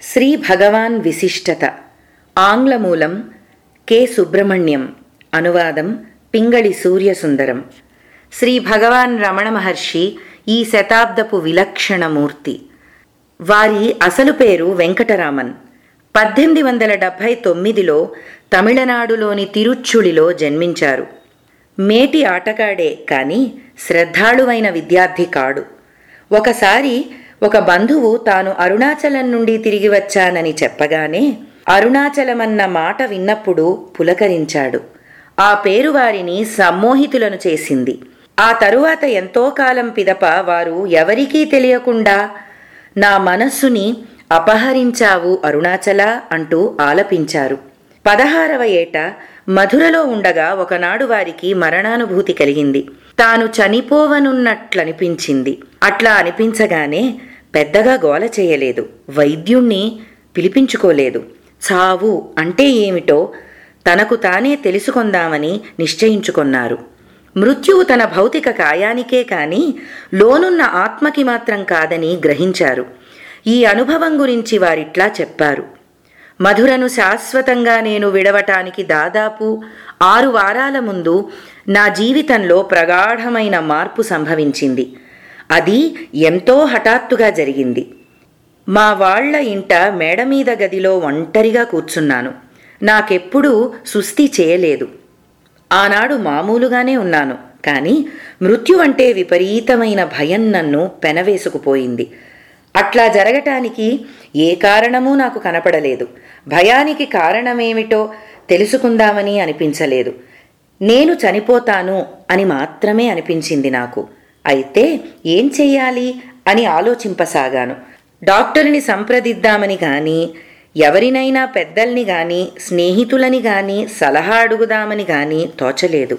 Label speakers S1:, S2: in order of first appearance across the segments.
S1: శ్రీ భగవాన్ విశిష్టత ఆంగ్లమూలం కె సుబ్రహ్మణ్యం అనువాదం పింగళి సూర్యసుందరం శ్రీ భగవాన్ రమణ మహర్షి ఈ శతాబ్దపు విలక్షణమూర్తి వారి అసలు పేరు వెంకటరామన్ పద్దెనిమిది వందల డెబ్భై తొమ్మిదిలో తమిళనాడులోని తిరుచ్చుళిలో జన్మించారు మేటి ఆటగాడే కాని శ్రద్ధాళువైన విద్యార్థి కాడు ఒకసారి ఒక బంధువు తాను అరుణాచలం నుండి తిరిగి వచ్చానని చెప్పగానే అరుణాచలమన్న మాట విన్నప్పుడు పులకరించాడు ఆ పేరు వారిని సమ్మోహితులను చేసింది ఆ తరువాత ఎంతో కాలం పిదప వారు ఎవరికీ తెలియకుండా నా మనస్సుని అపహరించావు అరుణాచల అంటూ ఆలపించారు పదహారవ ఏట మధురలో ఉండగా ఒకనాడు వారికి మరణానుభూతి కలిగింది తాను చనిపోవనున్నట్లనిపించింది అట్లా అనిపించగానే పెద్దగా గోల చేయలేదు వైద్యుణ్ణి పిలిపించుకోలేదు చావు అంటే ఏమిటో తనకు తానే తెలుసుకొందామని నిశ్చయించుకొన్నారు మృత్యువు తన భౌతిక కాయానికే కాని లోనున్న ఆత్మకి మాత్రం కాదని గ్రహించారు ఈ అనుభవం గురించి వారిట్లా చెప్పారు మధురను శాశ్వతంగా నేను విడవటానికి దాదాపు ఆరు వారాల ముందు నా జీవితంలో ప్రగాఢమైన మార్పు సంభవించింది అది ఎంతో హఠాత్తుగా జరిగింది మా వాళ్ల ఇంట మేడ మీద గదిలో ఒంటరిగా కూర్చున్నాను నాకెప్పుడూ సుస్థి చేయలేదు ఆనాడు మామూలుగానే ఉన్నాను కానీ మృత్యు అంటే విపరీతమైన భయం నన్ను పెనవేసుకుపోయింది అట్లా జరగటానికి ఏ కారణమూ నాకు కనపడలేదు భయానికి కారణమేమిటో తెలుసుకుందామని అనిపించలేదు నేను చనిపోతాను అని మాత్రమే అనిపించింది నాకు అయితే ఏం చెయ్యాలి అని ఆలోచింపసాగాను డాక్టర్ని సంప్రదిద్దామని గాని ఎవరినైనా పెద్దల్ని గాని స్నేహితులని గాని సలహా అడుగుదామని గాని తోచలేదు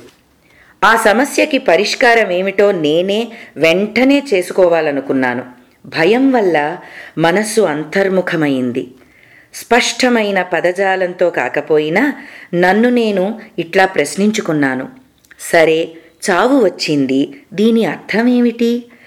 S1: ఆ సమస్యకి పరిష్కారం ఏమిటో నేనే వెంటనే చేసుకోవాలనుకున్నాను భయం వల్ల మనస్సు అంతర్ముఖమైంది స్పష్టమైన పదజాలంతో కాకపోయినా నన్ను నేను ఇట్లా ప్రశ్నించుకున్నాను సరే చావు వచ్చింది దీని అర్థమేమిటి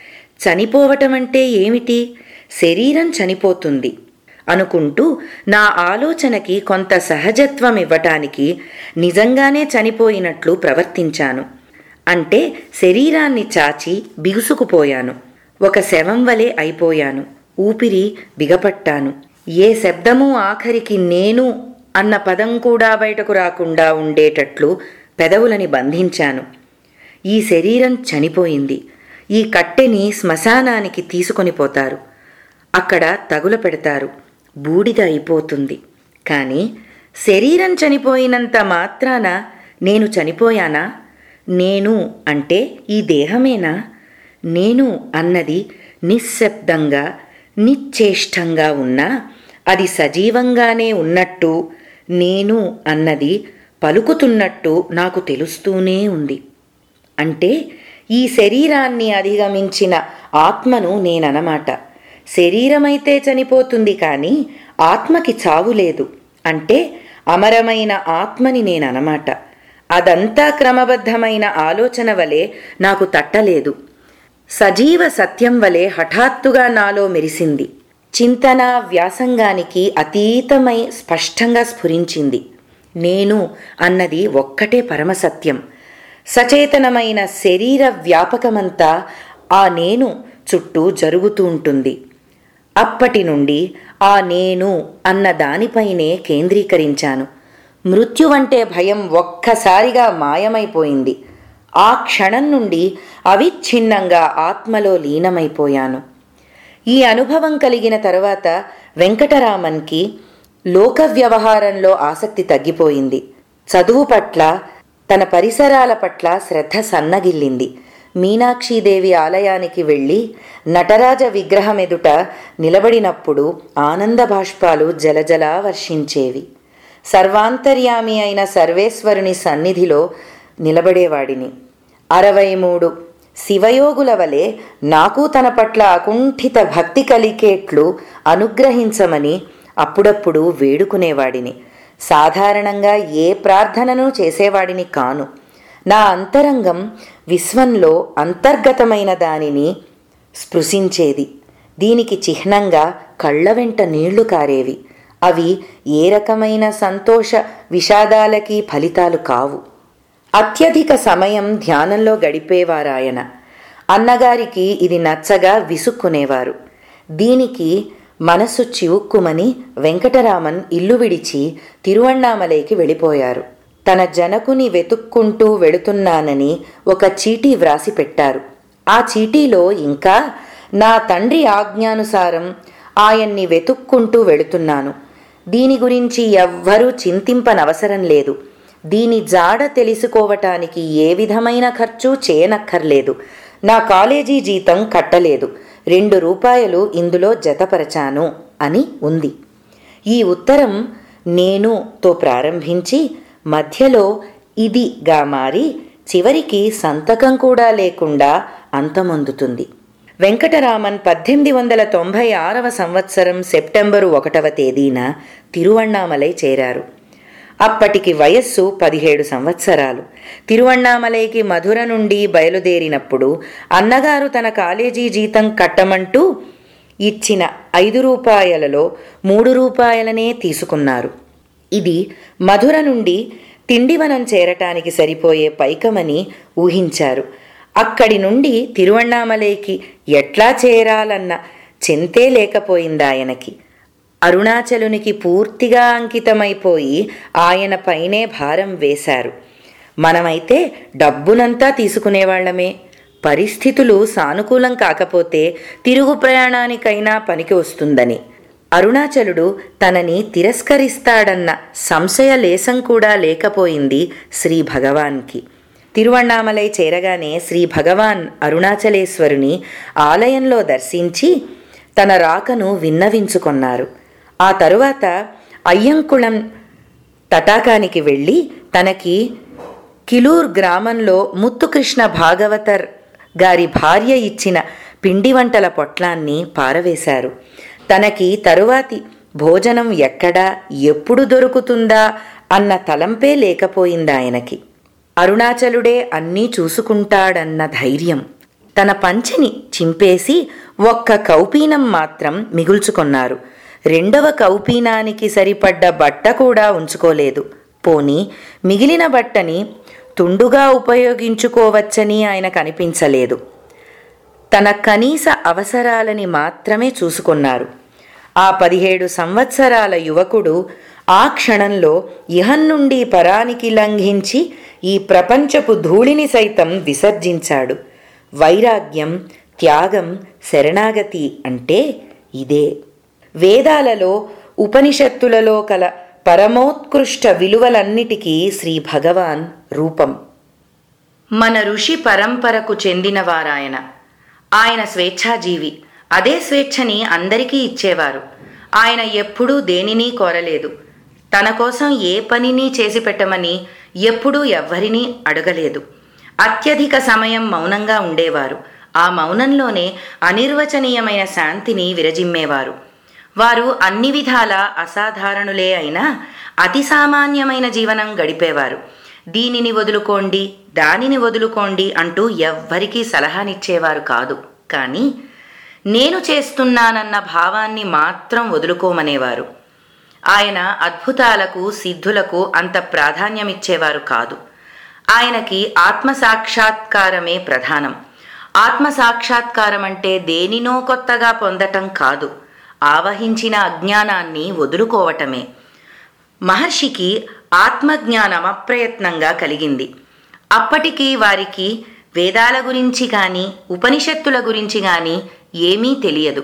S1: చనిపోవటం అంటే ఏమిటి శరీరం చనిపోతుంది అనుకుంటూ నా ఆలోచనకి కొంత సహజత్వం ఇవ్వటానికి నిజంగానే చనిపోయినట్లు ప్రవర్తించాను అంటే శరీరాన్ని చాచి బిగుసుకుపోయాను ఒక శవం వలె అయిపోయాను ఊపిరి బిగపట్టాను ఏ శబ్దము ఆఖరికి నేను అన్న పదం కూడా బయటకు రాకుండా ఉండేటట్లు పెదవులని బంధించాను ఈ శరీరం చనిపోయింది ఈ కట్టెని శ్మశానానికి తీసుకొని పోతారు అక్కడ తగుల పెడతారు బూడిద అయిపోతుంది కానీ శరీరం చనిపోయినంత మాత్రాన నేను చనిపోయానా నేను అంటే ఈ దేహమేనా నేను అన్నది నిశ్శబ్దంగా నిశ్చేష్టంగా ఉన్నా అది సజీవంగానే ఉన్నట్టు నేను అన్నది పలుకుతున్నట్టు నాకు తెలుస్తూనే ఉంది అంటే ఈ శరీరాన్ని అధిగమించిన ఆత్మను నేననమాట శరీరమైతే చనిపోతుంది కానీ ఆత్మకి చావు లేదు అంటే అమరమైన ఆత్మని నేననమాట అదంతా క్రమబద్ధమైన ఆలోచన వలె నాకు తట్టలేదు సజీవ సత్యం వలె హఠాత్తుగా నాలో మెరిసింది చింతన వ్యాసంగానికి అతీతమై స్పష్టంగా స్ఫురించింది నేను అన్నది ఒక్కటే పరమసత్యం సచేతనమైన శరీర వ్యాపకమంతా ఆ నేను చుట్టూ జరుగుతూ ఉంటుంది అప్పటి నుండి ఆ నేను అన్న దానిపైనే కేంద్రీకరించాను మృత్యువంటే భయం ఒక్కసారిగా మాయమైపోయింది ఆ క్షణం నుండి అవిచ్ఛిన్నంగా ఆత్మలో లీనమైపోయాను ఈ అనుభవం కలిగిన తరువాత వెంకటరామన్కి లోక వ్యవహారంలో ఆసక్తి తగ్గిపోయింది చదువు పట్ల తన పరిసరాల పట్ల శ్రద్ధ సన్నగిల్లింది మీనాక్షీదేవి ఆలయానికి వెళ్ళి నటరాజ విగ్రహం ఎదుట నిలబడినప్పుడు ఆనంద బాష్పాలు జలజలా వర్షించేవి సర్వాంతర్యామి అయిన సర్వేశ్వరుని సన్నిధిలో నిలబడేవాడిని అరవై మూడు శివయోగుల వలె నాకు తన పట్ల అకుంఠిత భక్తి కలిగేట్లు అనుగ్రహించమని అప్పుడప్పుడు వేడుకునేవాడిని సాధారణంగా ఏ ప్రార్థనను చేసేవాడిని కాను నా అంతరంగం విశ్వంలో అంతర్గతమైన దానిని స్పృశించేది దీనికి చిహ్నంగా కళ్ళ వెంట నీళ్లు కారేవి అవి ఏ రకమైన సంతోష విషాదాలకి ఫలితాలు కావు అత్యధిక సమయం ధ్యానంలో గడిపేవారాయన అన్నగారికి ఇది నచ్చగా విసుక్కునేవారు దీనికి మనసు చివుక్కుమని వెంకటరామన్ ఇల్లు విడిచి తిరువణ్ణామలైకి వెళ్ళిపోయారు తన జనకుని వెతుక్కుంటూ వెళుతున్నానని ఒక చీటీ వ్రాసి పెట్టారు ఆ చీటీలో ఇంకా నా తండ్రి ఆజ్ఞానుసారం ఆయన్ని వెతుక్కుంటూ వెళుతున్నాను దీని గురించి ఎవ్వరూ చింతింపనవసరం లేదు దీని జాడ తెలుసుకోవటానికి ఏ విధమైన ఖర్చు చేయనక్కర్లేదు నా కాలేజీ జీతం కట్టలేదు రెండు రూపాయలు ఇందులో జతపరచాను అని ఉంది ఈ ఉత్తరం నేనుతో ప్రారంభించి మధ్యలో ఇదిగా మారి చివరికి సంతకం కూడా లేకుండా అంతమొందుతుంది వెంకటరామన్ పద్దెనిమిది వందల తొంభై ఆరవ సంవత్సరం సెప్టెంబరు ఒకటవ తేదీన తిరువణ్ణామలై చేరారు అప్పటికి వయస్సు పదిహేడు సంవత్సరాలు తిరువణ్ణామలైకి మధుర నుండి బయలుదేరినప్పుడు అన్నగారు తన కాలేజీ జీతం కట్టమంటూ ఇచ్చిన ఐదు రూపాయలలో మూడు రూపాయలనే తీసుకున్నారు ఇది మధుర నుండి తిండివనం చేరటానికి సరిపోయే పైకమని ఊహించారు అక్కడి నుండి తిరువణ్ణామలైకి ఎట్లా చేరాలన్న చింతే లేకపోయిందాయనకి అరుణాచలునికి పూర్తిగా అంకితమైపోయి ఆయన పైనే భారం వేశారు మనమైతే డబ్బునంతా తీసుకునేవాళ్లమే పరిస్థితులు సానుకూలం కాకపోతే తిరుగు ప్రయాణానికైనా పనికి వస్తుందని అరుణాచలుడు తనని తిరస్కరిస్తాడన్న సంశయ లేసం కూడా లేకపోయింది శ్రీ భగవాన్కి తిరువణ్ణామలై చేరగానే శ్రీ భగవాన్ అరుణాచలేశ్వరుని ఆలయంలో దర్శించి తన రాకను విన్నవించుకొన్నారు ఆ తరువాత అయ్యంకుళం తటాకానికి వెళ్ళి తనకి కిలూర్ గ్రామంలో ముత్తుకృష్ణ భాగవతర్ గారి భార్య ఇచ్చిన పిండి వంటల పొట్లాన్ని పారవేశారు తనకి తరువాతి భోజనం ఎక్కడా ఎప్పుడు దొరుకుతుందా అన్న తలంపే లేకపోయిందాయనకి అరుణాచలుడే అన్నీ చూసుకుంటాడన్న ధైర్యం తన పంచెని చింపేసి ఒక్క కౌపీనం మాత్రం మిగుల్చుకొన్నారు రెండవ కౌపీనానికి సరిపడ్డ బట్ట కూడా ఉంచుకోలేదు పోని మిగిలిన బట్టని తుండుగా ఉపయోగించుకోవచ్చని ఆయన కనిపించలేదు తన కనీస అవసరాలని మాత్రమే చూసుకున్నారు ఆ పదిహేడు సంవత్సరాల యువకుడు ఆ క్షణంలో ఇహం నుండి పరానికి లంఘించి ఈ ప్రపంచపు ధూళిని సైతం విసర్జించాడు వైరాగ్యం త్యాగం శరణాగతి అంటే ఇదే వేదాలలో ఉపనిషత్తులలో కల పరమోత్కృష్ట విలువలన్నిటికీ శ్రీ భగవాన్ రూపం మన ఋషి పరంపరకు చెందినవారాయన ఆయన స్వేచ్ఛాజీవి అదే స్వేచ్ఛని అందరికీ ఇచ్చేవారు ఆయన ఎప్పుడూ దేనినీ కోరలేదు తన కోసం ఏ పనిని చేసి పెట్టమని ఎప్పుడూ ఎవ్వరినీ అడగలేదు అత్యధిక సమయం మౌనంగా ఉండేవారు ఆ మౌనంలోనే అనిర్వచనీయమైన శాంతిని విరజిమ్మేవారు వారు అన్ని విధాల అసాధారణులే అయినా అతి సామాన్యమైన జీవనం గడిపేవారు దీనిని వదులుకోండి దానిని వదులుకోండి అంటూ ఎవ్వరికీ సలహానిచ్చేవారు కాదు కానీ నేను చేస్తున్నానన్న భావాన్ని మాత్రం వదులుకోమనేవారు ఆయన అద్భుతాలకు సిద్ధులకు అంత ప్రాధాన్యమిచ్చేవారు కాదు ఆయనకి ఆత్మసాక్షాత్కారమే ప్రధానం ఆత్మసాక్షాత్కారం అంటే దేనినో కొత్తగా పొందటం కాదు ఆవహించిన అజ్ఞానాన్ని వదులుకోవటమే మహర్షికి ఆత్మజ్ఞానం అప్రయత్నంగా కలిగింది అప్పటికి వారికి వేదాల గురించి కానీ ఉపనిషత్తుల గురించి కానీ ఏమీ తెలియదు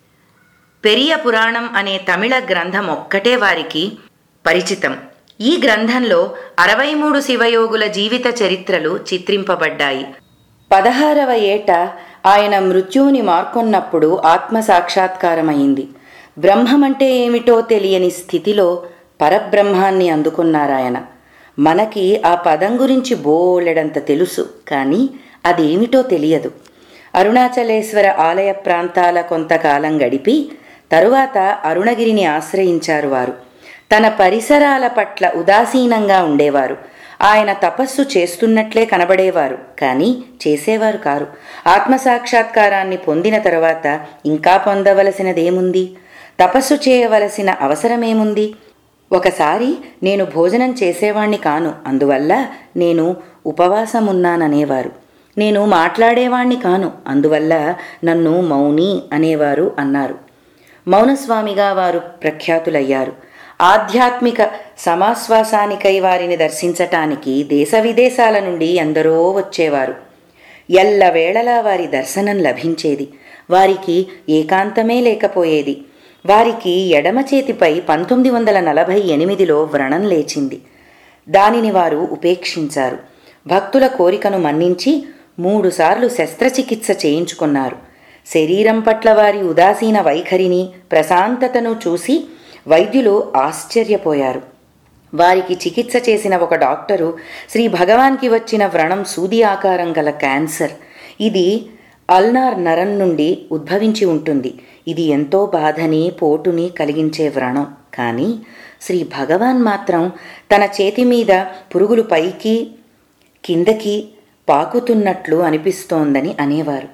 S1: పెరియ పురాణం అనే తమిళ గ్రంథం ఒక్కటే వారికి పరిచితం ఈ గ్రంథంలో అరవై మూడు శివయోగుల జీవిత చరిత్రలు చిత్రింపబడ్డాయి పదహారవ ఏట ఆయన మృత్యువుని మార్కొన్నప్పుడు ఆత్మ సాక్షాత్కారమైంది బ్రహ్మమంటే ఏమిటో తెలియని స్థితిలో పరబ్రహ్మాన్ని అందుకున్నారాయన మనకి ఆ పదం గురించి బోలెడంత తెలుసు కానీ అదేమిటో తెలియదు అరుణాచలేశ్వర ఆలయ ప్రాంతాల కొంతకాలం గడిపి తరువాత అరుణగిరిని ఆశ్రయించారు వారు తన పరిసరాల పట్ల ఉదాసీనంగా ఉండేవారు ఆయన తపస్సు చేస్తున్నట్లే కనబడేవారు కానీ చేసేవారు కారు ఆత్మసాక్షాత్కారాన్ని పొందిన తరువాత ఇంకా పొందవలసినదేముంది తపస్సు చేయవలసిన అవసరమేముంది ఒకసారి నేను భోజనం చేసేవాణ్ణి కాను అందువల్ల నేను ఉపవాసమున్నాననేవారు నేను మాట్లాడేవాణ్ణి కాను అందువల్ల నన్ను మౌని అనేవారు అన్నారు మౌనస్వామిగా వారు ప్రఖ్యాతులయ్యారు ఆధ్యాత్మిక సమాశ్వాసానికై వారిని దర్శించటానికి దేశ విదేశాల నుండి ఎందరో వచ్చేవారు ఎల్లవేళలా వారి దర్శనం లభించేది వారికి ఏకాంతమే లేకపోయేది వారికి ఎడమ చేతిపై పంతొమ్మిది వందల నలభై ఎనిమిదిలో వ్రణం లేచింది దానిని వారు ఉపేక్షించారు భక్తుల కోరికను మన్నించి మూడుసార్లు శస్త్రచికిత్స చేయించుకున్నారు శరీరం పట్ల వారి ఉదాసీన వైఖరిని ప్రశాంతతను చూసి వైద్యులు ఆశ్చర్యపోయారు వారికి చికిత్స చేసిన ఒక డాక్టరు శ్రీ భగవాన్కి వచ్చిన వ్రణం సూది ఆకారం గల క్యాన్సర్ ఇది అల్నార్ నరం నుండి ఉద్భవించి ఉంటుంది ఇది ఎంతో బాధని పోటుని కలిగించే వ్రణం కానీ శ్రీ భగవాన్ మాత్రం తన చేతి మీద పురుగులు పైకి కిందకి పాకుతున్నట్లు అనిపిస్తోందని అనేవారు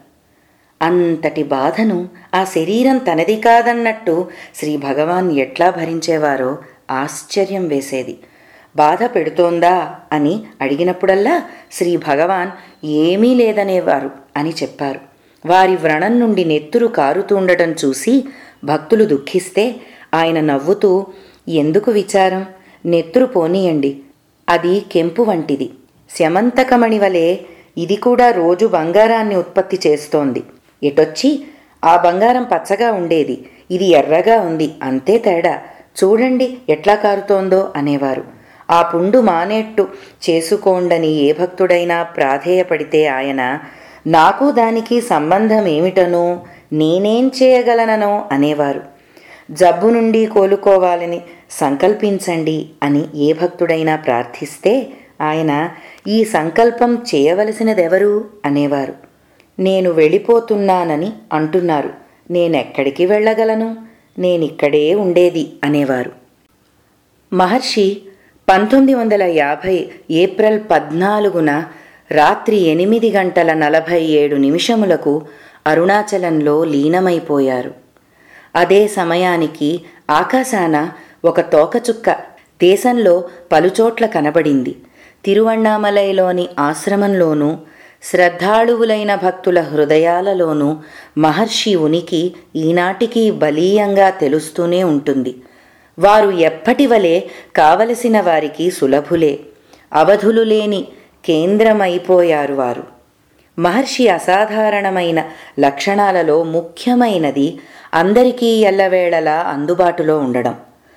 S1: అంతటి బాధను ఆ శరీరం తనది కాదన్నట్టు శ్రీ భగవాన్ ఎట్లా భరించేవారో ఆశ్చర్యం వేసేది బాధ పెడుతోందా అని అడిగినప్పుడల్లా శ్రీ భగవాన్ ఏమీ లేదనేవారు అని చెప్పారు వారి వ్రణం నుండి నెత్తురు కారుతుండటం చూసి భక్తులు దుఃఖిస్తే ఆయన నవ్వుతూ ఎందుకు విచారం నెత్తురు పోనీయండి అది కెంపు వంటిది శమంతకమణి వలె ఇది కూడా రోజు బంగారాన్ని ఉత్పత్తి చేస్తోంది ఎటొచ్చి ఆ బంగారం పచ్చగా ఉండేది ఇది ఎర్రగా ఉంది అంతే తేడా చూడండి ఎట్లా కారుతోందో అనేవారు ఆ పుండు మానేట్టు చేసుకోండని ఏ భక్తుడైనా ప్రాధేయపడితే ఆయన నాకు దానికి సంబంధం ఏమిటనో నేనేం చేయగలననో అనేవారు జబ్బు నుండి కోలుకోవాలని సంకల్పించండి అని ఏ భక్తుడైనా ప్రార్థిస్తే ఆయన ఈ సంకల్పం చేయవలసినదెవరు అనేవారు నేను వెళ్ళిపోతున్నానని అంటున్నారు నేనెక్కడికి వెళ్ళగలను నేనిక్కడే ఉండేది అనేవారు మహర్షి పంతొమ్మిది వందల యాభై ఏప్రిల్ పద్నాలుగున రాత్రి ఎనిమిది గంటల నలభై ఏడు నిమిషములకు అరుణాచలంలో లీనమైపోయారు అదే సమయానికి ఆకాశాన ఒక తోకచుక్క దేశంలో పలుచోట్ల కనబడింది తిరువణ్ణామలైలోని ఆశ్రమంలోనూ శ్రద్ధాళువులైన భక్తుల హృదయాలలోనూ మహర్షి ఉనికి ఈనాటికి బలీయంగా తెలుస్తూనే ఉంటుంది వారు ఎప్పటివలే కావలసిన వారికి సులభులే అవధులు లేని కేంద్రమైపోయారు వారు మహర్షి అసాధారణమైన లక్షణాలలో ముఖ్యమైనది అందరికీ ఎల్లవేళలా అందుబాటులో ఉండడం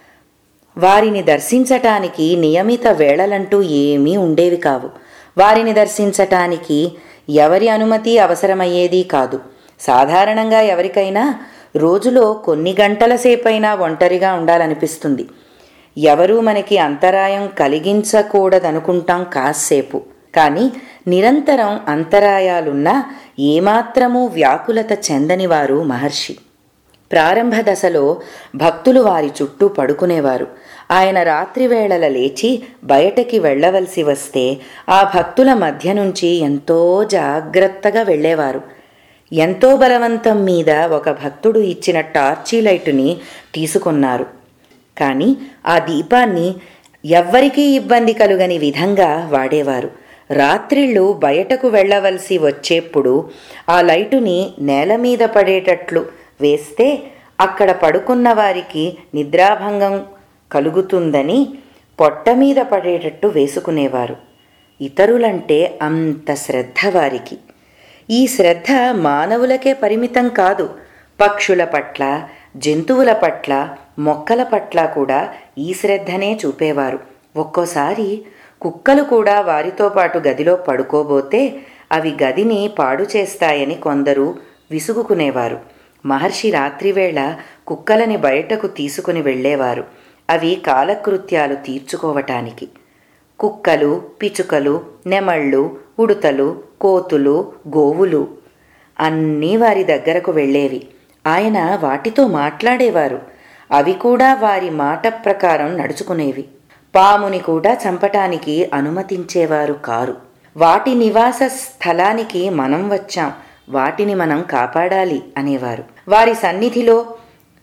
S1: వారిని దర్శించటానికి నియమిత వేళలంటూ ఏమీ ఉండేవి కావు వారిని దర్శించటానికి ఎవరి అనుమతి అవసరమయ్యేది కాదు సాధారణంగా ఎవరికైనా రోజులో కొన్ని గంటల సేపైనా ఒంటరిగా ఉండాలనిపిస్తుంది ఎవరూ మనకి అంతరాయం కలిగించకూడదనుకుంటాం కాసేపు కానీ నిరంతరం అంతరాయాలున్నా ఏమాత్రమూ వ్యాకులత చెందని వారు మహర్షి ప్రారంభ దశలో భక్తులు వారి చుట్టూ పడుకునేవారు ఆయన రాత్రివేళల లేచి బయటకి వెళ్ళవలసి వస్తే ఆ భక్తుల మధ్య నుంచి ఎంతో జాగ్రత్తగా వెళ్ళేవారు ఎంతో బలవంతం మీద ఒక భక్తుడు ఇచ్చిన టార్చీ లైటుని తీసుకున్నారు కానీ ఆ దీపాన్ని ఎవ్వరికీ ఇబ్బంది కలుగని విధంగా వాడేవారు రాత్రిళ్ళు బయటకు వెళ్ళవలసి వచ్చేప్పుడు ఆ లైటుని నేల మీద పడేటట్లు వేస్తే అక్కడ పడుకున్న వారికి నిద్రాభంగం కలుగుతుందని పొట్ట మీద పడేటట్టు వేసుకునేవారు ఇతరులంటే అంత శ్రద్ధ వారికి ఈ శ్రద్ధ మానవులకే పరిమితం కాదు పక్షుల పట్ల జంతువుల పట్ల మొక్కల పట్ల కూడా ఈ శ్రద్ధనే చూపేవారు ఒక్కోసారి కుక్కలు కూడా వారితో పాటు గదిలో పడుకోబోతే అవి గదిని పాడు చేస్తాయని కొందరు విసుగుకునేవారు మహర్షి రాత్రివేళ కుక్కలని బయటకు తీసుకుని వెళ్ళేవారు అవి కాలకృత్యాలు తీర్చుకోవటానికి కుక్కలు పిచుకలు నెమళ్ళు ఉడుతలు కోతులు గోవులు అన్నీ వారి దగ్గరకు వెళ్ళేవి ఆయన వాటితో మాట్లాడేవారు అవి కూడా వారి మాట ప్రకారం నడుచుకునేవి పాముని కూడా చంపటానికి అనుమతించేవారు కారు వాటి నివాస స్థలానికి మనం వచ్చాం వాటిని మనం కాపాడాలి అనేవారు వారి సన్నిధిలో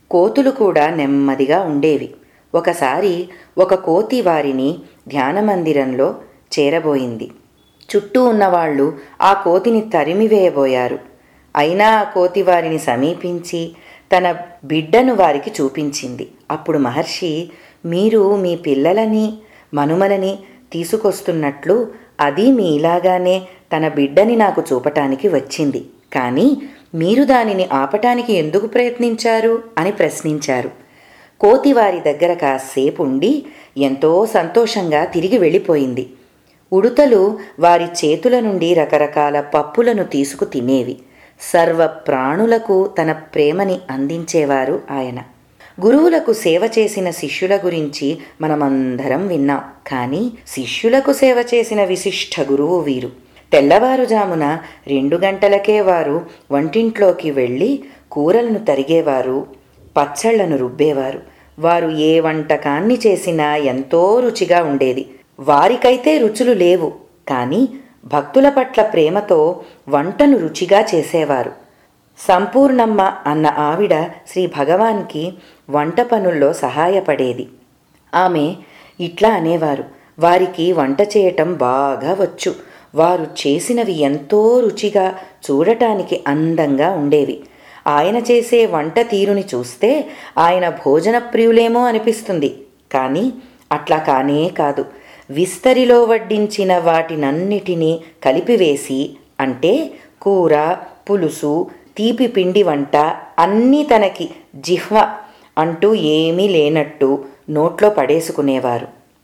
S1: కోతులు కూడా నెమ్మదిగా ఉండేవి ఒకసారి ఒక కోతి వారిని ధ్యానమందిరంలో చేరబోయింది చుట్టూ ఉన్నవాళ్ళు ఆ కోతిని తరిమివేయబోయారు అయినా ఆ కోతి వారిని సమీపించి తన బిడ్డను వారికి చూపించింది అప్పుడు మహర్షి మీరు మీ పిల్లలని మనుమలని తీసుకొస్తున్నట్లు అది మీలాగానే తన బిడ్డని నాకు చూపటానికి వచ్చింది కానీ మీరు దానిని ఆపటానికి ఎందుకు ప్రయత్నించారు అని ప్రశ్నించారు కోతి వారి దగ్గర కాసేపు ఉండి ఎంతో సంతోషంగా తిరిగి వెళ్ళిపోయింది ఉడుతలు వారి చేతుల నుండి రకరకాల పప్పులను తీసుకు తినేవి సర్వ ప్రాణులకు తన ప్రేమని అందించేవారు ఆయన గురువులకు సేవ చేసిన శిష్యుల గురించి మనమందరం విన్నాం కానీ శిష్యులకు సేవ చేసిన విశిష్ట గురువు వీరు తెల్లవారుజామున రెండు గంటలకే వారు వంటింట్లోకి వెళ్ళి కూరలను తరిగేవారు పచ్చళ్లను రుబ్బేవారు వారు ఏ వంటకాన్ని చేసినా ఎంతో రుచిగా ఉండేది వారికైతే రుచులు లేవు కానీ భక్తుల పట్ల ప్రేమతో వంటను రుచిగా చేసేవారు సంపూర్ణమ్మ అన్న ఆవిడ శ్రీ భగవాన్కి వంట పనుల్లో సహాయపడేది ఆమె ఇట్లా అనేవారు వారికి వంట చేయటం బాగా వచ్చు వారు చేసినవి ఎంతో రుచిగా చూడటానికి అందంగా ఉండేవి ఆయన చేసే వంట తీరుని చూస్తే ఆయన భోజన ప్రియులేమో అనిపిస్తుంది కానీ అట్లా కానే కాదు విస్తరిలో వడ్డించిన వాటినన్నిటినీ కలిపివేసి అంటే కూర పులుసు తీపి పిండి వంట అన్నీ తనకి జిహ్వ అంటూ ఏమీ లేనట్టు నోట్లో పడేసుకునేవారు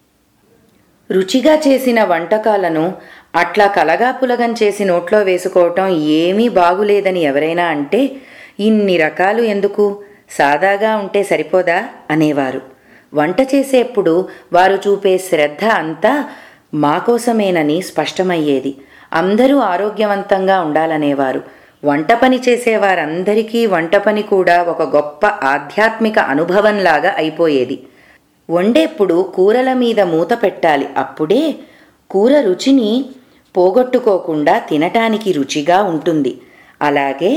S1: రుచిగా చేసిన వంటకాలను అట్లా కలగాపులగం చేసి నోట్లో వేసుకోవటం ఏమీ బాగులేదని ఎవరైనా అంటే ఇన్ని రకాలు ఎందుకు సాదాగా ఉంటే సరిపోదా అనేవారు వంట చేసేప్పుడు వారు చూపే శ్రద్ధ అంతా మా కోసమేనని స్పష్టమయ్యేది అందరూ ఆరోగ్యవంతంగా ఉండాలనేవారు వంట పని చేసేవారందరికీ వంట పని కూడా ఒక గొప్ప ఆధ్యాత్మిక అనుభవంలాగా అయిపోయేది వండేప్పుడు కూరల మీద మూత పెట్టాలి అప్పుడే కూర రుచిని పోగొట్టుకోకుండా తినటానికి రుచిగా ఉంటుంది అలాగే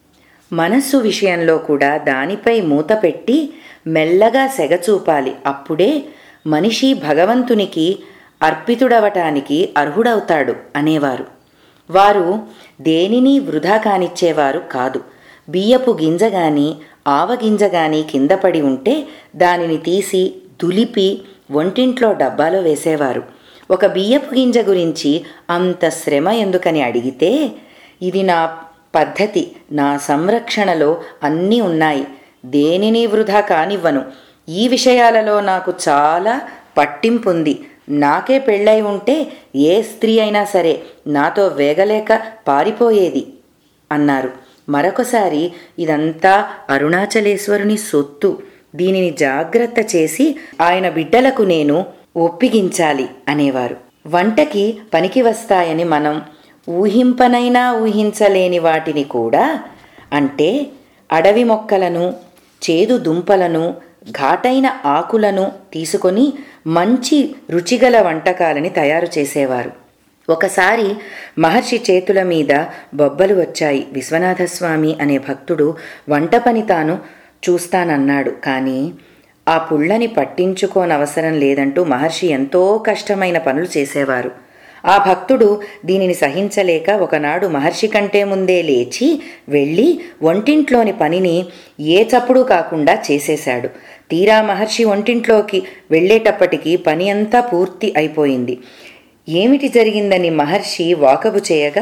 S1: మనస్సు విషయంలో కూడా దానిపై మూత పెట్టి మెల్లగా సెగచూపాలి అప్పుడే మనిషి భగవంతునికి అర్పితుడవటానికి అర్హుడవుతాడు అనేవారు వారు దేనిని వృధా కానిచ్చేవారు కాదు బియ్యపు గింజ గాని ఆవగింజ గాని కింద పడి ఉంటే దానిని తీసి దులిపి వంటింట్లో డబ్బాలో వేసేవారు ఒక బియ్యపు గింజ గురించి అంత శ్రమ ఎందుకని అడిగితే ఇది నా పద్ధతి నా సంరక్షణలో అన్నీ ఉన్నాయి దేనిని వృధా కానివ్వను ఈ విషయాలలో నాకు చాలా పట్టింపుంది నాకే పెళ్ళై ఉంటే ఏ స్త్రీ అయినా సరే నాతో వేగలేక పారిపోయేది అన్నారు మరొకసారి ఇదంతా అరుణాచలేశ్వరుని సొత్తు దీనిని జాగ్రత్త చేసి ఆయన బిడ్డలకు నేను ఒప్పిగించాలి అనేవారు వంటకి పనికి వస్తాయని మనం ఊహింపనైనా ఊహించలేని వాటిని కూడా అంటే అడవి మొక్కలను చేదు దుంపలను ఘాటైన ఆకులను తీసుకొని మంచి రుచిగల వంటకాలని తయారు చేసేవారు ఒకసారి మహర్షి చేతుల మీద బొబ్బలు వచ్చాయి విశ్వనాథస్వామి అనే భక్తుడు వంట పని తాను చూస్తానన్నాడు కానీ ఆ పుళ్ళని పట్టించుకోనవసరం లేదంటూ మహర్షి ఎంతో కష్టమైన పనులు చేసేవారు ఆ భక్తుడు దీనిని సహించలేక ఒకనాడు మహర్షి కంటే ముందే లేచి వెళ్ళి వంటింట్లోని పనిని ఏ చప్పుడు కాకుండా చేసేశాడు తీరా మహర్షి వంటింట్లోకి వెళ్ళేటప్పటికీ పని అంతా పూర్తి అయిపోయింది ఏమిటి జరిగిందని మహర్షి వాకబు చేయగా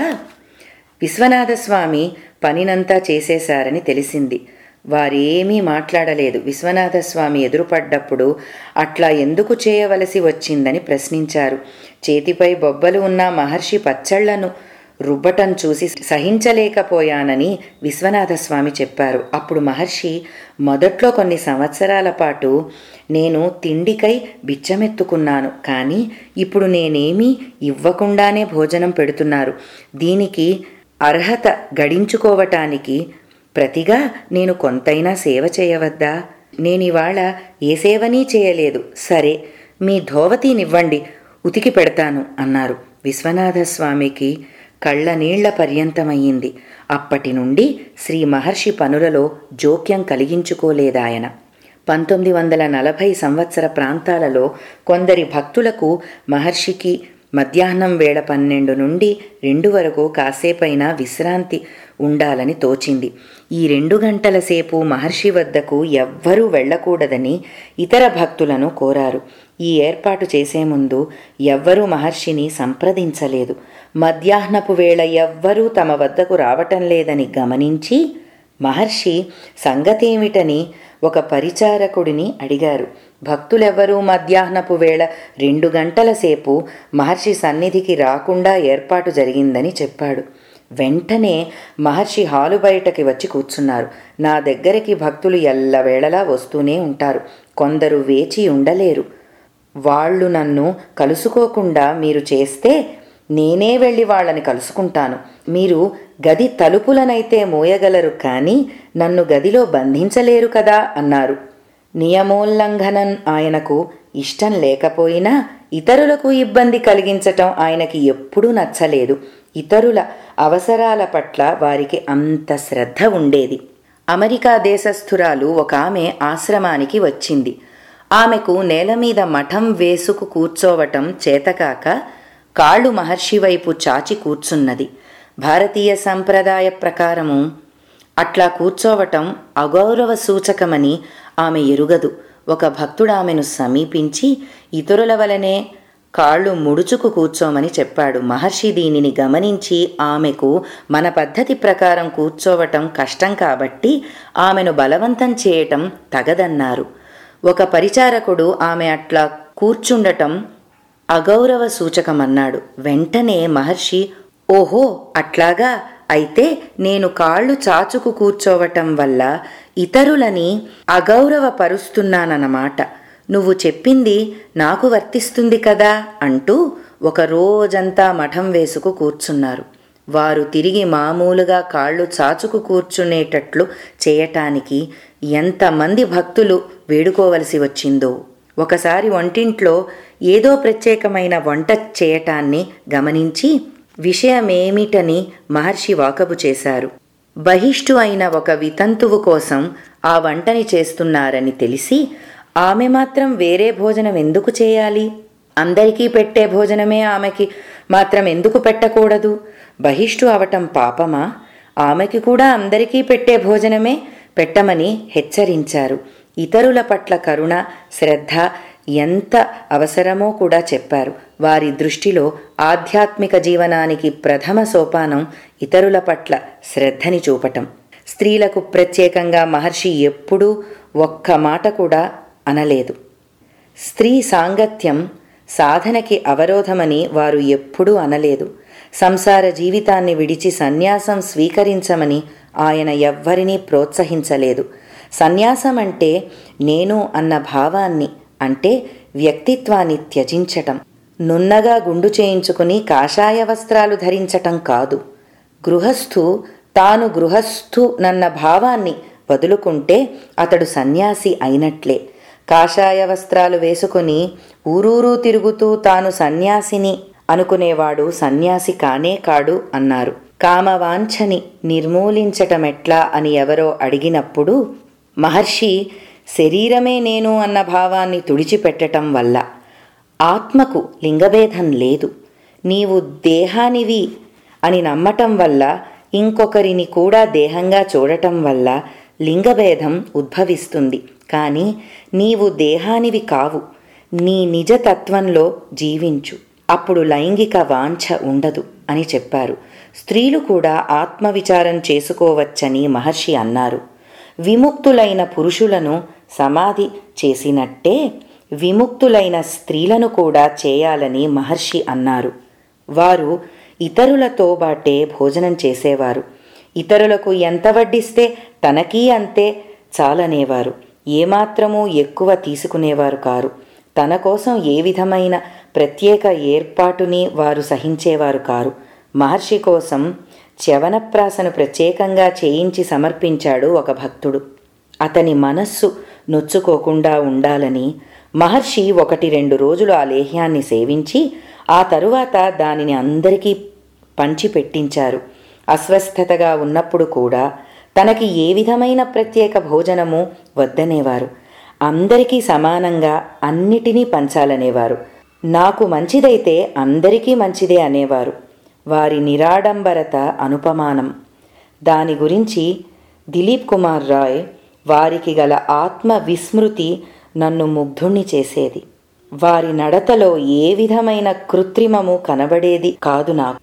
S1: విశ్వనాథస్వామి పనినంతా చేసేశారని తెలిసింది వారేమీ మాట్లాడలేదు విశ్వనాథస్వామి ఎదురుపడ్డప్పుడు అట్లా ఎందుకు చేయవలసి వచ్చిందని ప్రశ్నించారు చేతిపై బొబ్బలు ఉన్న మహర్షి పచ్చళ్లను రుబ్బటం చూసి సహించలేకపోయానని విశ్వనాథస్వామి చెప్పారు అప్పుడు మహర్షి మొదట్లో కొన్ని సంవత్సరాల పాటు నేను తిండికై బిచ్చమెత్తుకున్నాను కానీ ఇప్పుడు నేనేమీ ఇవ్వకుండానే భోజనం పెడుతున్నారు దీనికి అర్హత గడించుకోవటానికి ప్రతిగా నేను కొంతైనా సేవ చేయవద్దా నేనివాళ ఏ సేవనీ చేయలేదు సరే మీ ధోవతీనివ్వండి ఉతికి పెడతాను అన్నారు విశ్వనాథస్వామికి కళ్ళ నీళ్ల పర్యంతమయ్యింది అప్పటి నుండి శ్రీ మహర్షి పనులలో జోక్యం కలిగించుకోలేదాయన పంతొమ్మిది వందల నలభై సంవత్సర ప్రాంతాలలో కొందరి భక్తులకు మహర్షికి మధ్యాహ్నం వేళ పన్నెండు నుండి రెండు వరకు కాసేపైనా విశ్రాంతి ఉండాలని తోచింది ఈ రెండు గంటల సేపు మహర్షి వద్దకు ఎవ్వరూ వెళ్ళకూడదని ఇతర భక్తులను కోరారు ఈ ఏర్పాటు చేసే ముందు ఎవ్వరూ మహర్షిని సంప్రదించలేదు మధ్యాహ్నపు వేళ ఎవ్వరూ తమ వద్దకు రావటం లేదని గమనించి మహర్షి సంగతేమిటని ఒక పరిచారకుడిని అడిగారు భక్తులెవ్వరూ మధ్యాహ్నపు వేళ రెండు గంటల సేపు మహర్షి సన్నిధికి రాకుండా ఏర్పాటు జరిగిందని చెప్పాడు వెంటనే మహర్షి హాలు బయటకి వచ్చి కూర్చున్నారు నా దగ్గరికి భక్తులు ఎల్లవేళలా వస్తూనే ఉంటారు కొందరు వేచి ఉండలేరు వాళ్ళు నన్ను కలుసుకోకుండా మీరు చేస్తే నేనే వెళ్ళి వాళ్ళని కలుసుకుంటాను మీరు గది తలుపులనైతే మోయగలరు కానీ నన్ను గదిలో బంధించలేరు కదా అన్నారు నియమోల్లంఘనం ఆయనకు ఇష్టం లేకపోయినా ఇతరులకు ఇబ్బంది కలిగించటం ఆయనకి ఎప్పుడూ నచ్చలేదు ఇతరుల అవసరాల పట్ల వారికి అంత శ్రద్ధ ఉండేది అమెరికా దేశస్థురాలు ఒక ఆమె ఆశ్రమానికి వచ్చింది ఆమెకు నేల మీద మఠం వేసుకు కూర్చోవటం చేతకాక కాళ్ళు మహర్షి వైపు చాచి కూర్చున్నది భారతీయ సంప్రదాయ ప్రకారము అట్లా కూర్చోవటం అగౌరవ సూచకమని ఆమె ఎరుగదు ఒక భక్తుడు ఆమెను సమీపించి ఇతరుల వలనే కాళ్ళు ముడుచుకు కూర్చోమని చెప్పాడు మహర్షి దీనిని గమనించి ఆమెకు మన పద్ధతి ప్రకారం కూర్చోవటం కష్టం కాబట్టి ఆమెను బలవంతం చేయటం తగదన్నారు ఒక పరిచారకుడు ఆమె అట్లా కూర్చుండటం అగౌరవ సూచకమన్నాడు వెంటనే మహర్షి ఓహో అట్లాగా అయితే నేను కాళ్ళు చాచుకు కూర్చోవటం వల్ల ఇతరులని అగౌరవపరుస్తున్నానన్నమాట నువ్వు చెప్పింది నాకు వర్తిస్తుంది కదా అంటూ ఒక రోజంతా మఠం వేసుకు కూర్చున్నారు వారు తిరిగి మామూలుగా కాళ్ళు చాచుకు కూర్చునేటట్లు చేయటానికి ఎంతమంది భక్తులు వేడుకోవలసి వచ్చిందో ఒకసారి వంటింట్లో ఏదో ప్రత్యేకమైన వంట చేయటాన్ని గమనించి విషయమేమిటని మహర్షి వాకబు చేశారు బహిష్టు అయిన ఒక వితంతువు కోసం ఆ వంటని చేస్తున్నారని తెలిసి ఆమె మాత్రం వేరే భోజనం ఎందుకు చేయాలి అందరికీ పెట్టే భోజనమే ఆమెకి మాత్రం ఎందుకు పెట్టకూడదు బహిష్టు అవటం పాపమా ఆమెకి కూడా అందరికీ పెట్టే భోజనమే పెట్టమని హెచ్చరించారు ఇతరుల పట్ల కరుణ శ్రద్ధ ఎంత అవసరమో కూడా చెప్పారు వారి దృష్టిలో ఆధ్యాత్మిక జీవనానికి ప్రథమ సోపానం ఇతరుల పట్ల శ్రద్ధని చూపటం స్త్రీలకు ప్రత్యేకంగా మహర్షి ఎప్పుడూ ఒక్క మాట కూడా అనలేదు స్త్రీ సాంగత్యం సాధనకి అవరోధమని వారు ఎప్పుడూ అనలేదు సంసార జీవితాన్ని విడిచి సన్యాసం స్వీకరించమని ఆయన ఎవ్వరినీ ప్రోత్సహించలేదు సన్యాసం అంటే నేను అన్న భావాన్ని అంటే వ్యక్తిత్వాన్ని త్యజించటం నున్నగా గుండు చేయించుకుని కాషాయ వస్త్రాలు ధరించటం కాదు గృహస్థు తాను గృహస్థు నన్న భావాన్ని వదులుకుంటే అతడు సన్యాసి అయినట్లే కాషాయ వస్త్రాలు వేసుకుని ఊరూరు తిరుగుతూ తాను సన్యాసిని అనుకునేవాడు సన్యాసి కానే కాడు అన్నారు కామవాంఛని నిర్మూలించటమెట్లా అని ఎవరో అడిగినప్పుడు మహర్షి శరీరమే నేను అన్న భావాన్ని తుడిచిపెట్టటం వల్ల ఆత్మకు లింగభేదం లేదు నీవు దేహానివి అని నమ్మటం వల్ల ఇంకొకరిని కూడా దేహంగా చూడటం వల్ల లింగభేదం ఉద్భవిస్తుంది కానీ నీవు దేహానివి కావు నీ నిజతత్వంలో జీవించు అప్పుడు లైంగిక వాంఛ ఉండదు అని చెప్పారు స్త్రీలు కూడా ఆత్మవిచారం చేసుకోవచ్చని మహర్షి అన్నారు విముక్తులైన పురుషులను సమాధి చేసినట్టే విముక్తులైన స్త్రీలను కూడా చేయాలని మహర్షి అన్నారు వారు ఇతరులతో బాటే భోజనం చేసేవారు ఇతరులకు ఎంత వడ్డిస్తే తనకీ అంతే చాలనేవారు ఏమాత్రమూ ఎక్కువ తీసుకునేవారు కారు తన కోసం ఏ విధమైన ప్రత్యేక ఏర్పాటుని వారు సహించేవారు కారు మహర్షి కోసం చవనప్రాసను ప్రత్యేకంగా చేయించి సమర్పించాడు ఒక భక్తుడు అతని మనస్సు నొచ్చుకోకుండా ఉండాలని మహర్షి ఒకటి రెండు రోజులు ఆ లేహ్యాన్ని సేవించి ఆ తరువాత దానిని అందరికీ పంచిపెట్టించారు అస్వస్థతగా ఉన్నప్పుడు కూడా తనకి ఏ విధమైన ప్రత్యేక భోజనము వద్దనేవారు అందరికీ సమానంగా అన్నిటినీ పంచాలనేవారు నాకు మంచిదైతే అందరికీ మంచిదే అనేవారు వారి నిరాడంబరత అనుపమానం దాని గురించి దిలీప్ కుమార్ రాయ్ వారికి గల ఆత్మ విస్మృతి నన్ను ముగ్ధుణ్ణి చేసేది వారి నడతలో ఏ విధమైన కృత్రిమము కనబడేది కాదు నాకు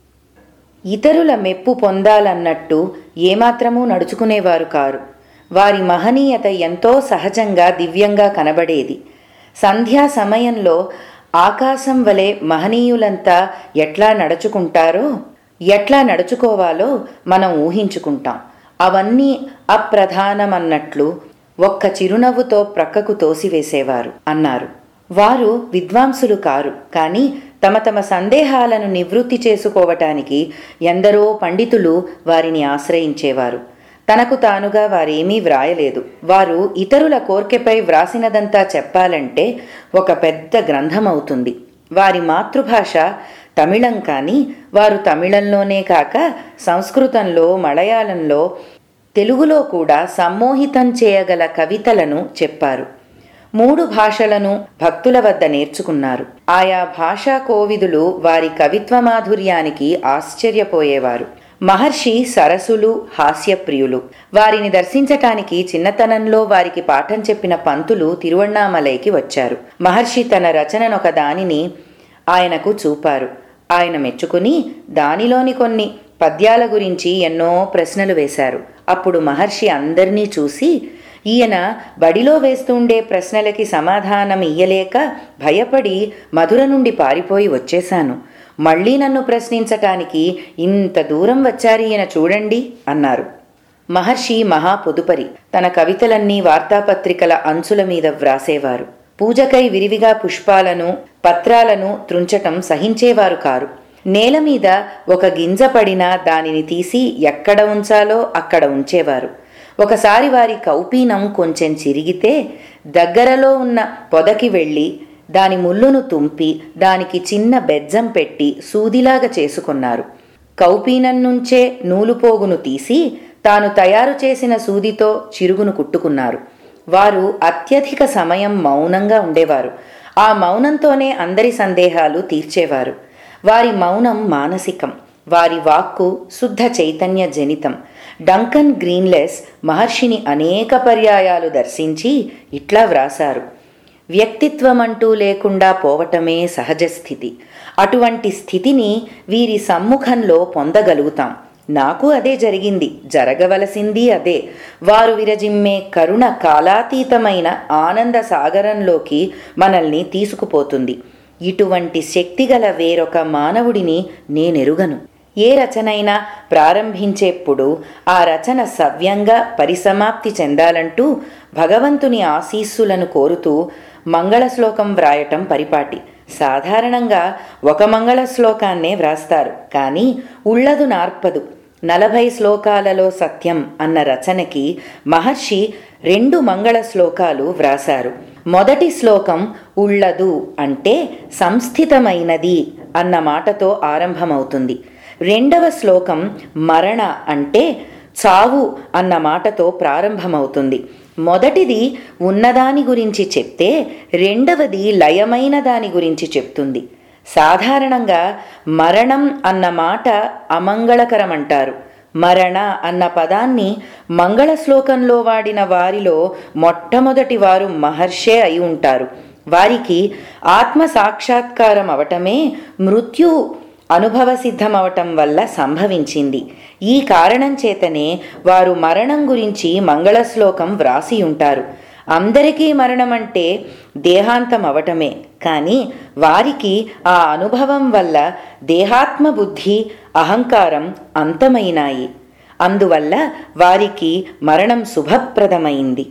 S1: ఇతరుల మెప్పు పొందాలన్నట్టు ఏమాత్రమూ నడుచుకునేవారు కారు వారి మహనీయత ఎంతో సహజంగా దివ్యంగా కనబడేది సంధ్యా సమయంలో ఆకాశం వలె మహనీయులంతా ఎట్లా నడుచుకుంటారో ఎట్లా నడుచుకోవాలో మనం ఊహించుకుంటాం అవన్నీ అప్రధానమన్నట్లు ఒక్క చిరునవ్వుతో ప్రక్కకు తోసివేసేవారు అన్నారు వారు విద్వాంసులు కారు కానీ తమ తమ సందేహాలను నివృత్తి చేసుకోవటానికి ఎందరో పండితులు వారిని ఆశ్రయించేవారు తనకు తానుగా వారేమీ వ్రాయలేదు వారు ఇతరుల కోర్కెపై వ్రాసినదంతా చెప్పాలంటే ఒక పెద్ద గ్రంథం అవుతుంది వారి మాతృభాష తమిళం కానీ వారు తమిళంలోనే కాక సంస్కృతంలో మలయాళంలో తెలుగులో కూడా సమ్మోహితం చేయగల కవితలను చెప్పారు మూడు భాషలను భక్తుల వద్ద నేర్చుకున్నారు ఆయా భాషా కోవిదులు వారి కవిత్వ మాధుర్యానికి ఆశ్చర్యపోయేవారు మహర్షి సరసులు హాస్యప్రియులు వారిని దర్శించటానికి చిన్నతనంలో వారికి పాఠం చెప్పిన పంతులు తిరువణ్ణామలైకి వచ్చారు మహర్షి తన రచననొక దానిని ఆయనకు చూపారు ఆయన మెచ్చుకుని దానిలోని కొన్ని పద్యాల గురించి ఎన్నో ప్రశ్నలు వేశారు అప్పుడు మహర్షి అందరినీ చూసి ఈయన బడిలో వేస్తుండే ప్రశ్నలకి సమాధానం ఇయ్యలేక భయపడి మధుర నుండి పారిపోయి వచ్చేశాను మళ్ళీ నన్ను ప్రశ్నించటానికి ఇంత దూరం వచ్చారు ఈయన చూడండి అన్నారు మహర్షి మహా పొదుపరి తన కవితలన్నీ వార్తాపత్రికల అంచుల మీద వ్రాసేవారు పూజకై విరివిగా పుష్పాలను పత్రాలను త్రుంచటం సహించేవారు కారు నేల మీద ఒక గింజ పడినా దానిని తీసి ఎక్కడ ఉంచాలో అక్కడ ఉంచేవారు ఒకసారి వారి కౌపీనం కొంచెం చిరిగితే దగ్గరలో ఉన్న పొదకి వెళ్ళి దాని ముళ్ళును తుంపి దానికి చిన్న బెజ్జం పెట్టి సూదిలాగా చేసుకున్నారు కౌపీనం నుంచే నూలుపోగును తీసి తాను తయారు చేసిన సూదితో చిరుగును కుట్టుకున్నారు వారు అత్యధిక సమయం మౌనంగా ఉండేవారు ఆ మౌనంతోనే అందరి సందేహాలు తీర్చేవారు వారి మౌనం మానసికం వారి వాక్కు శుద్ధ చైతన్య జనితం డంకన్ గ్రీన్లెస్ మహర్షిని అనేక పర్యాయాలు దర్శించి ఇట్లా వ్రాసారు వ్యక్తిత్వమంటూ లేకుండా పోవటమే సహజ స్థితి అటువంటి స్థితిని వీరి సమ్ముఖంలో పొందగలుగుతాం నాకు అదే జరిగింది జరగవలసింది అదే వారు విరజిమ్మే కరుణ కాలాతీతమైన ఆనంద సాగరంలోకి మనల్ని తీసుకుపోతుంది ఇటువంటి శక్తిగల వేరొక మానవుడిని నేనెరుగను ఏ రచనైనా ప్రారంభించేప్పుడు ఆ రచన సవ్యంగా పరిసమాప్తి చెందాలంటూ భగవంతుని ఆశీస్సులను కోరుతూ మంగళ శ్లోకం వ్రాయటం పరిపాటి సాధారణంగా ఒక మంగళ శ్లోకాన్నే వ్రాస్తారు కానీ ఉళ్ళదు నార్పదు నలభై శ్లోకాలలో సత్యం అన్న రచనకి మహర్షి రెండు మంగళ శ్లోకాలు వ్రాసారు మొదటి శ్లోకం ఉళ్ళదు అంటే సంస్థితమైనది అన్న మాటతో ఆరంభమవుతుంది రెండవ శ్లోకం మరణ అంటే చావు అన్న మాటతో ప్రారంభమవుతుంది మొదటిది ఉన్నదాని గురించి చెప్తే రెండవది లయమైన దాని గురించి చెప్తుంది సాధారణంగా మరణం అన్న మాట అమంగళకరమంటారు మరణ అన్న పదాన్ని మంగళ శ్లోకంలో వాడిన వారిలో మొట్టమొదటి వారు మహర్షే అయి ఉంటారు వారికి ఆత్మ సాక్షాత్కారం అవటమే మృత్యు అనుభవ సిద్ధమవటం వల్ల సంభవించింది ఈ కారణం చేతనే వారు మరణం గురించి మంగళ శ్లోకం వ్రాసి ఉంటారు అందరికీ మరణం అంటే దేహాంతం అవటమే కానీ వారికి ఆ అనుభవం వల్ల దేహాత్మ బుద్ధి అహంకారం అంతమైనాయి అందువల్ల వారికి మరణం శుభప్రదమైంది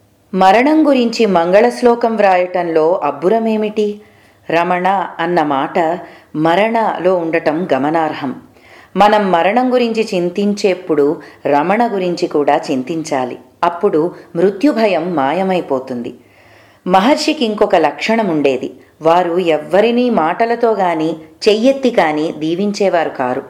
S1: మరణం గురించి మంగళ శ్లోకం వ్రాయటంలో అబ్బురమేమిటి రమణ అన్న మాట మరణలో ఉండటం గమనార్హం మనం మరణం గురించి చింతించేప్పుడు రమణ గురించి కూడా చింతించాలి అప్పుడు మృత్యుభయం మాయమైపోతుంది మహర్షికి ఇంకొక లక్షణం ఉండేది వారు ఎవ్వరినీ మాటలతో గాని చెయ్యెత్తి కాని దీవించేవారు కారు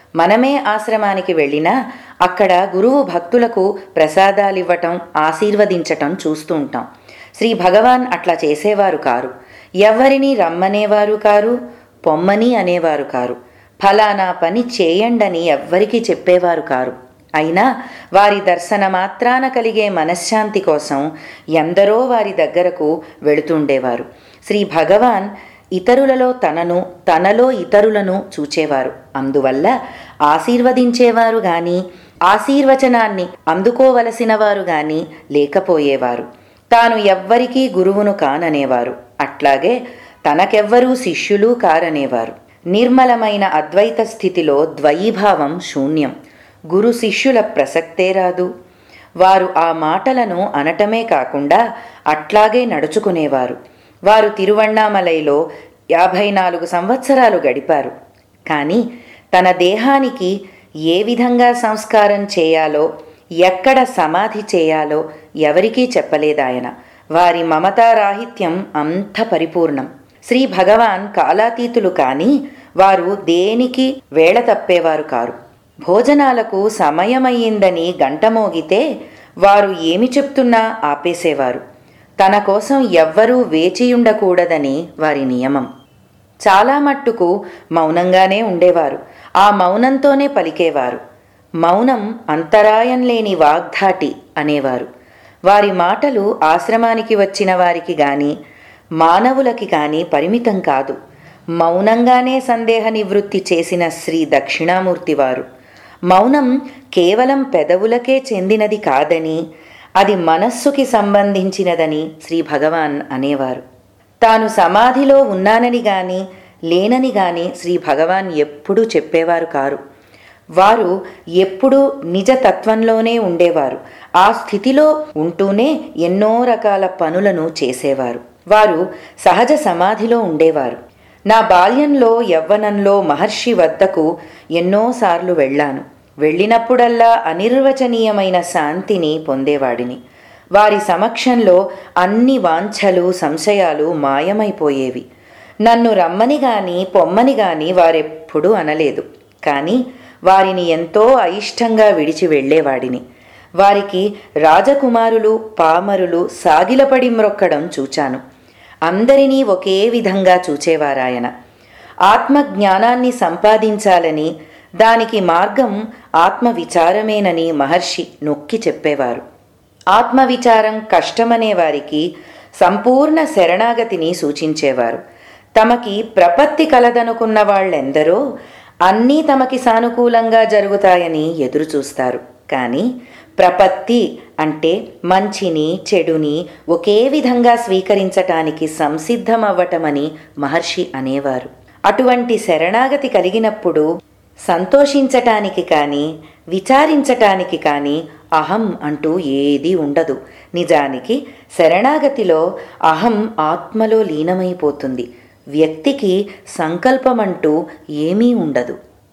S1: మనమే ఆశ్రమానికి వెళ్ళినా అక్కడ గురువు భక్తులకు ప్రసాదాలివ్వటం ఆశీర్వదించటం చూస్తూ ఉంటాం శ్రీ భగవాన్ అట్లా చేసేవారు కారు ఎవరిని రమ్మనేవారు కారు పొమ్మని అనేవారు కారు ఫలానా పని చేయండని ఎవ్వరికీ చెప్పేవారు కారు అయినా వారి దర్శన మాత్రాన కలిగే మనశ్శాంతి కోసం ఎందరో వారి దగ్గరకు వెళుతుండేవారు శ్రీ భగవాన్ ఇతరులలో తనను తనలో ఇతరులను చూచేవారు అందువల్ల ఆశీర్వదించేవారు గాని ఆశీర్వచనాన్ని అందుకోవలసిన వారు గాని లేకపోయేవారు తాను ఎవ్వరికీ గురువును కాననేవారు అట్లాగే తనకెవ్వరూ శిష్యులు కారనేవారు నిర్మలమైన అద్వైత స్థితిలో ద్వయీభావం శూన్యం గురు శిష్యుల ప్రసక్తే రాదు వారు ఆ మాటలను అనటమే కాకుండా అట్లాగే నడుచుకునేవారు వారు తిరువణ్ణామలైలో యాభై నాలుగు సంవత్సరాలు గడిపారు కానీ తన దేహానికి ఏ విధంగా సంస్కారం చేయాలో ఎక్కడ సమాధి చేయాలో ఎవరికీ చెప్పలేదాయన వారి మమతారాహిత్యం అంత పరిపూర్ణం శ్రీ భగవాన్ కాలాతీతులు కాని వారు దేనికి వేళ తప్పేవారు కారు భోజనాలకు సమయమయ్యిందని గంట మోగితే వారు ఏమి చెప్తున్నా ఆపేసేవారు తన కోసం ఎవ్వరూ వేచియుండకూడదని వారి నియమం చాలా మట్టుకు మౌనంగానే ఉండేవారు ఆ మౌనంతోనే పలికేవారు మౌనం అంతరాయం లేని వాగ్ధాటి అనేవారు వారి మాటలు ఆశ్రమానికి వచ్చిన వారికి గాని మానవులకి గాని పరిమితం కాదు మౌనంగానే సందేహ నివృత్తి చేసిన శ్రీ దక్షిణామూర్తి వారు మౌనం కేవలం పెదవులకే చెందినది కాదని అది మనస్సుకి సంబంధించినదని శ్రీ భగవాన్ అనేవారు తాను సమాధిలో ఉన్నానని గాని లేనని గాని శ్రీ భగవాన్ ఎప్పుడూ చెప్పేవారు కారు వారు ఎప్పుడూ నిజతత్వంలోనే ఉండేవారు ఆ స్థితిలో ఉంటూనే ఎన్నో రకాల పనులను చేసేవారు వారు సహజ సమాధిలో ఉండేవారు నా బాల్యంలో యవ్వనంలో మహర్షి వద్దకు ఎన్నోసార్లు వెళ్ళాను వెళ్ళినప్పుడల్లా అనిర్వచనీయమైన శాంతిని పొందేవాడిని వారి సమక్షంలో అన్ని వాంఛలు సంశయాలు మాయమైపోయేవి నన్ను రమ్మని గాని పొమ్మని గాని వారెప్పుడూ అనలేదు కానీ వారిని ఎంతో అయిష్టంగా విడిచి వెళ్ళేవాడిని వారికి రాజకుమారులు పామరులు సాగిలపడి మ్రొక్కడం చూచాను అందరినీ ఒకే విధంగా చూచేవారాయన ఆత్మజ్ఞానాన్ని సంపాదించాలని దానికి మార్గం ఆత్మవిచారమేనని మహర్షి నొక్కి చెప్పేవారు ఆత్మవిచారం కష్టమనే వారికి సంపూర్ణ శరణాగతిని సూచించేవారు తమకి ప్రపత్తి కలదనుకున్న వాళ్ళెందరో అన్నీ తమకి సానుకూలంగా జరుగుతాయని ఎదురుచూస్తారు కానీ ప్రపత్తి అంటే మంచిని చెడుని ఒకే విధంగా స్వీకరించటానికి సంసిద్ధమవ్వటమని మహర్షి అనేవారు అటువంటి శరణాగతి కలిగినప్పుడు సంతోషించటానికి కానీ విచారించటానికి కానీ అహం అంటూ ఏదీ ఉండదు నిజానికి శరణాగతిలో అహం ఆత్మలో లీనమైపోతుంది వ్యక్తికి సంకల్పమంటూ ఏమీ ఉండదు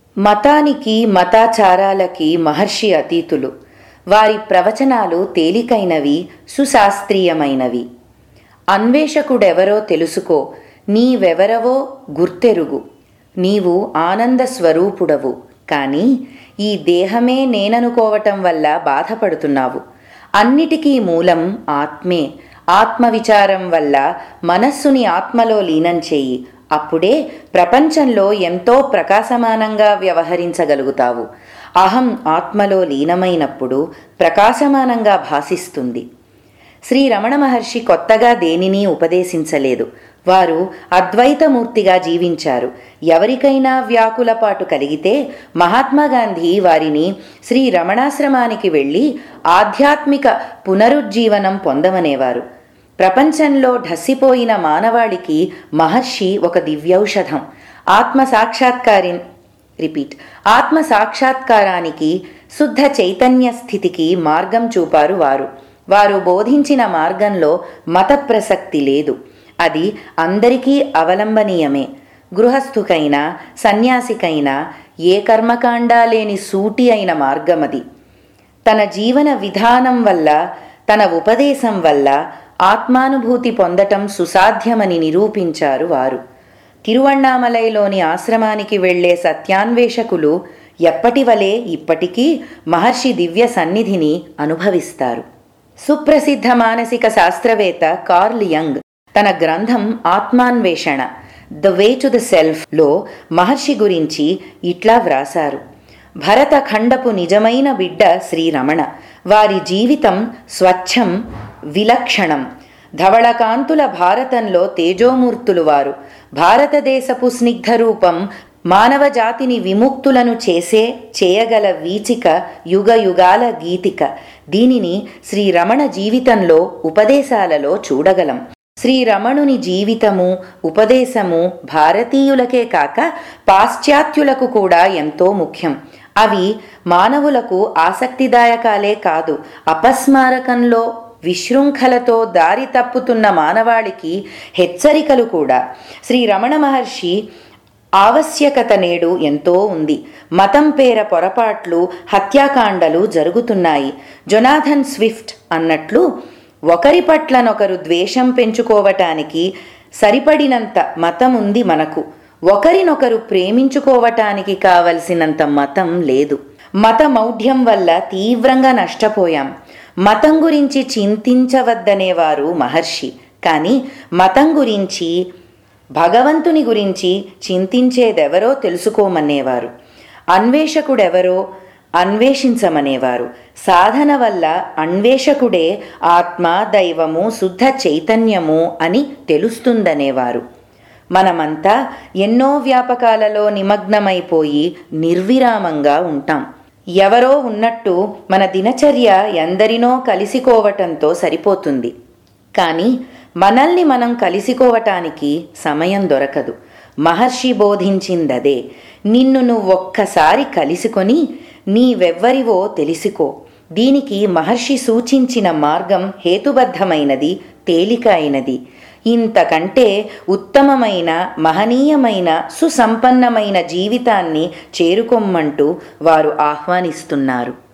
S1: మతానికి మతాచారాలకి మహర్షి అతీతులు వారి ప్రవచనాలు తేలికైనవి సుశాస్త్రీయమైనవి అన్వేషకుడెవరో తెలుసుకో నీవెవరవో గుర్తెరుగు నీవు ఆనంద స్వరూపుడవు కానీ ఈ దేహమే నేననుకోవటం వల్ల బాధపడుతున్నావు అన్నిటికీ మూలం ఆత్మే ఆత్మవిచారం వల్ల మనస్సుని ఆత్మలో లీనం చేయి అప్పుడే ప్రపంచంలో ఎంతో ప్రకాశమానంగా వ్యవహరించగలుగుతావు అహం ఆత్మలో లీనమైనప్పుడు ప్రకాశమానంగా భాసిస్తుంది శ్రీ రమణ మహర్షి కొత్తగా దేనిని ఉపదేశించలేదు వారు అద్వైతమూర్తిగా జీవించారు ఎవరికైనా వ్యాకులపాటు కలిగితే మహాత్మా గాంధీ వారిని శ్రీ రమణాశ్రమానికి వెళ్ళి ఆధ్యాత్మిక పునరుజ్జీవనం పొందమనేవారు ప్రపంచంలో ఢసిపోయిన మానవాళికి మహర్షి ఒక దివ్యౌషధం ఆత్మ సాక్షాత్కారి రిపీట్ ఆత్మ సాక్షాత్కారానికి శుద్ధ చైతన్య స్థితికి మార్గం చూపారు వారు వారు బోధించిన మార్గంలో మత ప్రసక్తి లేదు అది అందరికీ అవలంబనీయమే గృహస్థుకైనా సన్యాసికైనా ఏ కర్మకాండ లేని సూటి అయిన మార్గమది తన జీవన విధానం వల్ల తన ఉపదేశం వల్ల ఆత్మానుభూతి పొందటం సుసాధ్యమని నిరూపించారు వారు తిరువణ్ణామలైలోని ఆశ్రమానికి వెళ్లే సత్యాన్వేషకులు ఎప్పటివలే ఇప్పటికీ మహర్షి దివ్య సన్నిధిని అనుభవిస్తారు సుప్రసిద్ధ మానసిక శాస్త్రవేత్త కార్ల్ యంగ్ తన గ్రంథం ఆత్మాన్వేషణ ద వే టు ద సెల్ఫ్లో మహర్షి గురించి ఇట్లా వ్రాసారు భరత ఖండపు నిజమైన బిడ్డ శ్రీరమణ వారి జీవితం స్వచ్ఛం విలక్షణం ధవళకాంతుల భారతంలో తేజోమూర్తులు వారు భారతదేశపు స్నిగ్ధ రూపం మానవ జాతిని విముక్తులను చేసే చేయగల వీచిక యుగ యుగాల గీతిక దీనిని శ్రీరమణ జీవితంలో ఉపదేశాలలో చూడగలం శ్రీరమణుని జీవితము ఉపదేశము భారతీయులకే కాక పాశ్చాత్యులకు కూడా ఎంతో ముఖ్యం అవి మానవులకు ఆసక్తిదాయకాలే కాదు అపస్మారకంలో విశృంఖలతో దారి తప్పుతున్న మానవాళికి హెచ్చరికలు కూడా శ్రీ రమణ మహర్షి ఆవశ్యకత నేడు ఎంతో ఉంది మతం పేర పొరపాట్లు హత్యాకాండలు జరుగుతున్నాయి జొనాథన్ స్విఫ్ట్ అన్నట్లు ఒకరి పట్లనొకరు ద్వేషం పెంచుకోవటానికి సరిపడినంత మతం ఉంది మనకు ఒకరినొకరు ప్రేమించుకోవటానికి కావలసినంత మతం లేదు మత మౌఢ్యం వల్ల తీవ్రంగా నష్టపోయాం మతం గురించి చింతించవద్దనేవారు మహర్షి కానీ మతం గురించి భగవంతుని గురించి చింతించేదెవరో తెలుసుకోమనేవారు అన్వేషకుడెవరో అన్వేషించమనేవారు సాధన వల్ల అన్వేషకుడే ఆత్మ దైవము శుద్ధ చైతన్యము అని తెలుస్తుందనేవారు మనమంతా ఎన్నో వ్యాపకాలలో నిమగ్నమైపోయి నిర్విరామంగా ఉంటాం ఎవరో ఉన్నట్టు మన దినచర్య ఎందరినో కలిసికోవటంతో సరిపోతుంది కానీ మనల్ని మనం కలిసికోవటానికి సమయం దొరకదు మహర్షి బోధించిందదే నిన్ను నువ్వొక్కసారి కలిసికొని నీవెవ్వరివో తెలిసికో దీనికి మహర్షి సూచించిన మార్గం హేతుబద్ధమైనది తేలిక అయినది ఇంతకంటే ఉత్తమమైన మహనీయమైన సుసంపన్నమైన జీవితాన్ని చేరుకొమ్మంటూ వారు ఆహ్వానిస్తున్నారు